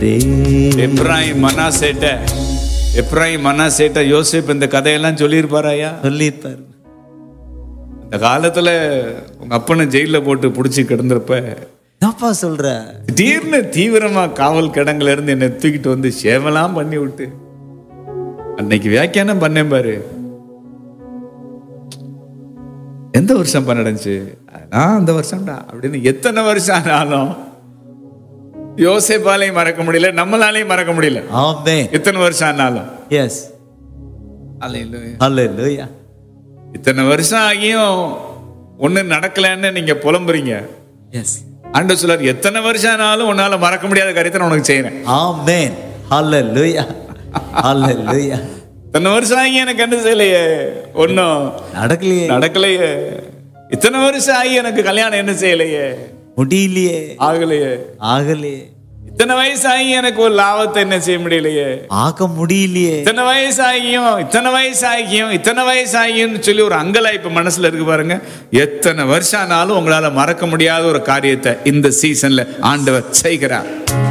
எப்ராஹிம் மனாசேட்ட எப்ராஹிம் மனாசேட்ட யோசேப் இந்த கதையெல்லாம் சொல்லியிருப்பாராயா சொல்லியிருப்பாரு இந்த காலத்துல உங்க அப்பனை ஜெயில போட்டு புடிச்சு கிடந்திருப்ப என்னப்பா சொல்ற திடீர்னு தீவிரமா காவல் கிடங்குல இருந்து என்னை தூக்கிட்டு வந்து சேவலாம் பண்ணி விட்டு அன்னைக்கு வியாக்கியானம் பண்ணேன் பாரு எந்த வருஷம் நடந்துச்சு நான் அந்த வருஷம்டா அப்படின்னு எத்தனை வருஷம் ஆனாலும் யோசேப்பாலையும் மறக்க முடியல நம்மளாலையும் மறக்க முடியல ஆமே எத்தனை வருஷம் ஆனாலும் எஸ் அல்லேலூயா. அல்லேலூயா இத்தனை வருஷம் ஆகியும் ஒண்ணு நடக்கலன்னு நீங்க புலம்புறீங்க எஸ் ஆண்டு சொல்லார் எத்தனை வருஷம் ஆனாலும் உன்னால மறக்க முடியாத காரியத்தை நான் உனக்கு செய்யறேன் ஆமென் அல்லேலூயா அல்லேலூயா இத்தனை வருஷம் ஆகி எனக்கு என்ன செய்யலையே ஒன்னும் நடக்கலையே நடக்கலையே இத்தனை வருஷம் ஆகி எனக்கு கல்யாணம் என்ன செய்யலையே முடியலையே ஆகலையே ஆகலையே இத்தனை வயசு ஆகி எனக்கு ஒரு லாபத்தை என்ன செய்ய முடியலையே ஆக முடியலையே இத்தனை வயசு ஆகியும் இத்தனை வயசு ஆகியும் இத்தனை வயசு ஆகியும்னு சொல்லி ஒரு அங்கலாய்ப்பு மனசுல இருக்கு பாருங்க எத்தனை வருஷம் ஆனாலும் உங்களால மறக்க முடியாத ஒரு காரியத்தை இந்த சீசன்ல ஆண்டவர் செய்கிறார்